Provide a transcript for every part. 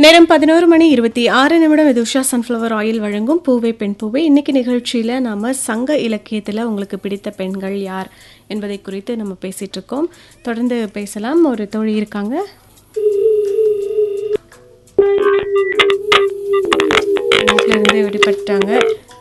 நேரம் பதினோரு மணி இருபத்தி ஆறு நிமிடம் இது உஷா சன்ஃப்ளவர் ஆயில் வழங்கும் பூவே பெண் பூவே இன்னைக்கு நிகழ்ச்சியில் நாம சங்க இலக்கியத்தில் உங்களுக்கு பிடித்த பெண்கள் யார் என்பதை குறித்து நம்ம பேசிட்டு இருக்கோம் தொடர்ந்து பேசலாம் ஒரு தோழி இருக்காங்க இணைப்புல இருந்து விடுபட்டாங்க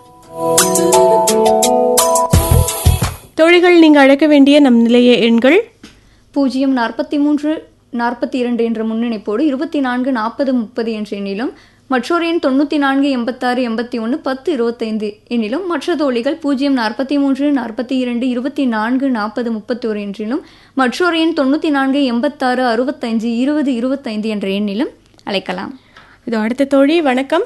தோழிகள் நீங்க அழைக்க வேண்டிய நம் நிலைய எண்கள் பூஜ்ஜியம் நாற்பத்தி மூன்று நாற்பத்தி இரண்டு என்ற முன்னிணைப்போடு இருபத்தி நான்கு நாற்பது முப்பது என்ற எண்ணிலும் மற்றொரு எண் தொண்ணூற்றி நான்கு எண்பத்தாறு எண்பத்தி ஒன்று பத்து இருபத்தைந்து எண்ணிலும் மற்ற தோழிகள் பூஜ்ஜியம் நாற்பத்தி மூன்று நாற்பத்தி இரண்டு இருபத்தி நான்கு நாற்பது முப்பத்தோரு என்றிலும் மற்றொரு எண் தொண்ணூற்றி நான்கு எண்பத்தாறு அறுபத்தைந்து இருபது இருபத்தைந்து என்ற எண்ணிலும் அழைக்கலாம் இது அடுத்த தோழி வணக்கம்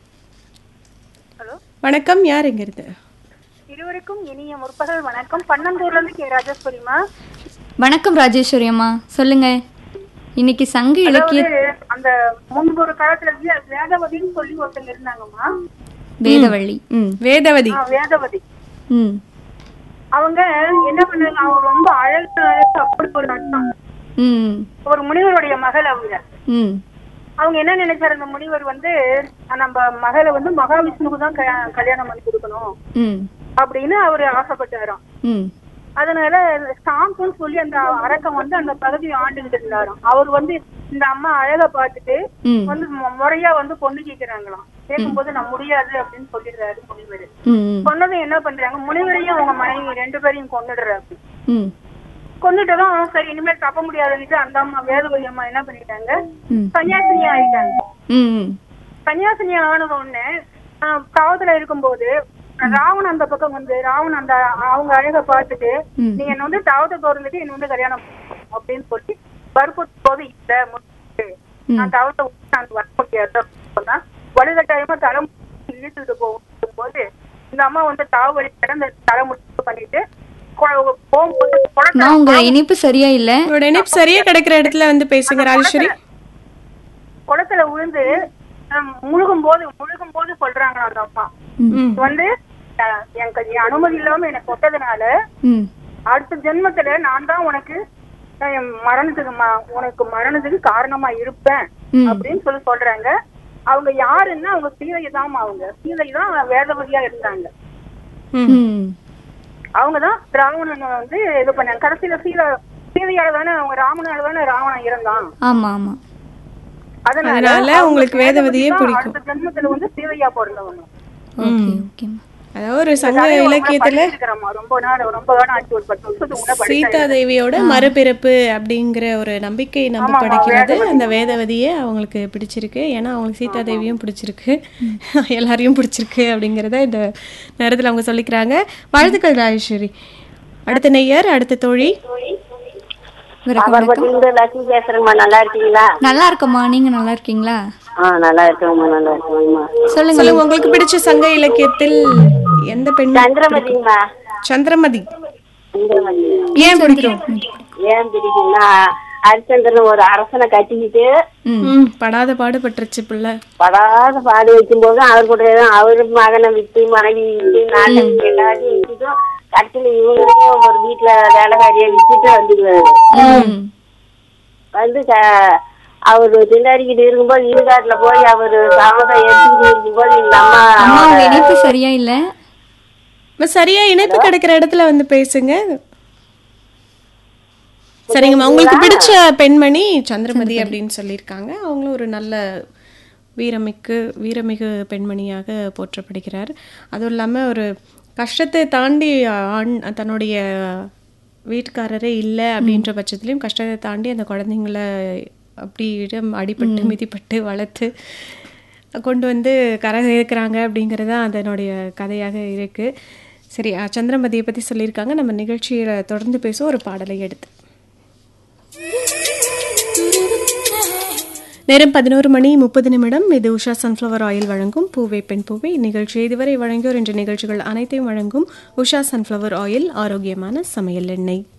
ஹலோ வணக்கம் யார் இங்க இருந்து இருவருக்கும் இனிய முற்பகல் வணக்கம் பன்னந்தூர்ல இருந்து கே ராஜேஸ்வரிமா வணக்கம் ராஜேஸ்வரி அம்மா சொல்லுங்க இன்னைக்கு சங்க இலக்கிய அதாவது அந்த முன்பு ஒரு காலத்துல வே- வேதவதின்னு சொல்லி ஒருத்தங்க இருந்தாங்கம்மா வேதவள்ளி ம் வேதவதி ஆ, வேதவதி ம் அவங்க என்ன பண்ணாங்க அவங்க ரொம்ப அழகு அழகு அப்படி ஒரு நட்டம் ம் ஒரு முனிவருடைய மகள் அவங்க ம் அவங்க என்ன நினைச்சாரு அந்த முனிவர் வந்து நம்ம மகளை வந்து மகாவிஷ்ணுவுக்கு தான் க- கல்யாணம் பண்ணி கொடுக்கணும் ம் அப்படின்னு அவரு ஆசைப்பட்டாராம் ம் அதனால சாம்புன்னு சொல்லி அந்த அரக்கம் வந்து அந்த பகுதியை ஆண்டுகிட்டு இருந்தாராம் அவர் வந்து இந்த அம்மா அழக பார்த்துட்டு ம் வந்து மு- முறையா வந்து பொண்ணு கேக்குறாங்களாம் கேட்கும்போது நான் முடியாது அப்படின்னு சொல்லிடுறாரு முனிவர் ம் சொன்னதும் என்ன பண்றாங்க முனிவரையும் அவங்க மனைவி ரெண்டு பேரையும் கொன்னுடுறாரு ம் கொன்னுட்டதும் சரி இனிமேல் தப்ப முடியாதுன்னுட்டு அந்த அம்மா வேதவதி அம்மா என்ன பண்ணிட்டாங்க ம் சன்னியாசினியா ஆயிட்டாங்க ம் ம் சன்னியாசினியா ஆனது உடனே ஆஹ், காவத்துல இருக்கும்போது ராவணன் அந்த பக்கம் வந்து ராவணன் அந்த அவங்க அழக பார்த்துட்டு ம். நீ என்ன வந்து தாவத்தை திறந்துட்டு என்ன வந்து கல்யாணம் பண்ணணும் அப்படின்னு சொல்லி வற்புறுத்தும் போது இல்ல முடியாது. நான் தாவத்தை விட்டு நான் வர முடியாது அப்படின்னு சொன்னா வலுக்கட்டாயமா தலை இழுத்துட்டு போகும் போது இந்த அம்மா வந்து தாவ வழி கடந்த தலை முடிச்சு பண்ணிட்டு கொ- போகும்போது குளத்துல நான் உங்க இனிப்பு சரியா இல்ல உங்களோட இணைப்பு சரியா கிடைக்கிற இடத்துல வந்து பேசுங்க ராஜேஸ்வரி குளத்துல விழுந்து ஹம், முழுகும் போது முழுகும் போது சொல்றாங்க அந்த அம்மா ம். வந்து அஹ், எனக்கு நீ அனுமதி இல்லாம எனக்கு தொட்டதுனால ம் அடுத்த ஜென்மத்துல நான் தான் உனக்கு அஹ், என் மரணத்துக்கு ம- உனக்கு மரணத்துக்கு காரணமா இருப்பேன் ம். அப்படின்னு சொல்லி சொல்றாங்க அவங்க யாருன்னா அவங்க சீதை தான் அவங்க சீதை தான் வேதவதியா இருந்தாங்க ம். ம் அவங்க தான் ராவணனை வந்து இது பண்ணாங்க கடைசியில சீதை சீதையால தானே அவங்க ராமனால தானே ராவணன் இருந்தான் ஆமா ஆமா அதனால அவங்க உங்களுக்கு வேதவதியே தான் பிடிக்கும். அடுத்த ஜென்மத்துல வந்து சீதையா பிறந்தவங்க ஓகே ஓகேம்மா அதாவது ஒரு சங்க இலக்கியத்துல படிச்சிருக்கிறேம்மா. ரொம்ப நாள் ரொம்ப நாள் ஆச்சு ஒரு பத்து வருஷத்துக்கு முன்ன படிச்சேன். சீதா தேவியோட மறுபிறப்பு அப்படிங்கிற ஒரு நம்பிக்கை நம்ம ஆமாமா, படைக்கிறது அந்த வேதவதியை அவங்களுக்கு பிடிச்சிருக்கு ஏன்னா அவங்களுக்கு சீதா தேவியும் பிடிச்சிருக்கு எல்லாரையும் பிடிச்சிருக்கு அப்படிங்கிறத இந்த நேரத்தில் அவங்க சொல்லிக்கிறாங்க வாழ்த்துக்கள் ராஜேஸ்வரி அடுத்த நெய்யர் அடுத்த தோழி வணக்கம் வணக்கம் அவர்பட்டிலிருந்து லட்சுமி பேசுறேங்கம்மா நல்லா இருக்கீங்களா நல்லா இருக்கம்மா நீங்க நல்லா இருக்கீங்களா ஆ நல்லா இருக்கேங்கம்மா நல்லா இருக்கேங்கம்மா சொல்லுங்க சொல்லுங்க உங்களுக்கு பிடிச்ச சங்க இலக்கியத்தில் எந்த பெண் சந்திரமதிங்கம்மா சந்திரமதி சந்திரமதி ஏன் பிடிக்கும் ஏன் பிடிக்கும்னா ஹரிச்சந்திரன் ஒரு அரசனை கட்டிக்கிட்டு ம் படாத பாடுபட்டுருச்சு பிள்ளை படாத பாடு வைக்கும்போது அவர் கூட தான் அவர் மகனை விட்டு மனைவி விட்டு நாட்டை எல்லாத்தையும் விட்டுட்டும் கட்டில இவங்களையும் ஒரு வீட்டுல வேலைக்காரியை விட்டுட்டு வந்துடுவாரு ம் வந்து க- அவரு திண்டாடிக்கிட்டு இருக்கும்போது ஈடுகாட்டுல போய் அவரு சாமத்தை எடுத்துக்கிட்டு இருக்கும்போது இந்த அம்மா அம்மா உங்க இனிப்பு சரியா இல்ல அம்மா, சரியா இணைப்பு கிடைக்கிற இடத்துல வந்து பேசுங்க சரிங்கம்மா உங்களுக்கு பிடிச்ச பெண்மணி சந்திரமதி அப்படின்னு சொல்லியிருக்காங்க அவங்களும் ஒரு நல்ல வீரமிக்கு வீரமிகு பெண்மணியாக போற்றப்படுகிறார் அதுவும் இல்லாமல் ஒரு கஷ்டத்தை தாண்டி ஆண் தன்னுடைய வீட்டுக்காரரே இல்லை அப்படின்ற பட்சத்துலையும் கஷ்டத்தை தாண்டி அந்த குழந்தைங்கள அப்படி இடம் அடிபட்டு மிதிப்பட்டு வளர்த்து கொண்டு வந்து கரை சேர்க்கிறாங்க அப்படிங்கிறது தான் அதனுடைய கதையாக இருக்குது சரி அஹ், சந்திரமதியை பற்றி சொல்லியிருக்காங்க நம்ம நிகழ்ச்சியில் தொடர்ந்து பேசுவோம் ஒரு பாடலை எடுத்து நேரம் பதினோரு மணி முப்பது நிமிடம் இது உஷா சன்ஃப்ளவர் ஆயில் வழங்கும் பூவே பெண் பூவே இந்நிகழ்ச்சி இதுவரை வழங்கியோர் என்ற நிகழ்ச்சிகள் அனைத்தையும் வழங்கும் உஷா சன்ஃப்ளவர் ஆயில் ஆரோக்கியமான சமையல் எண்ணெய்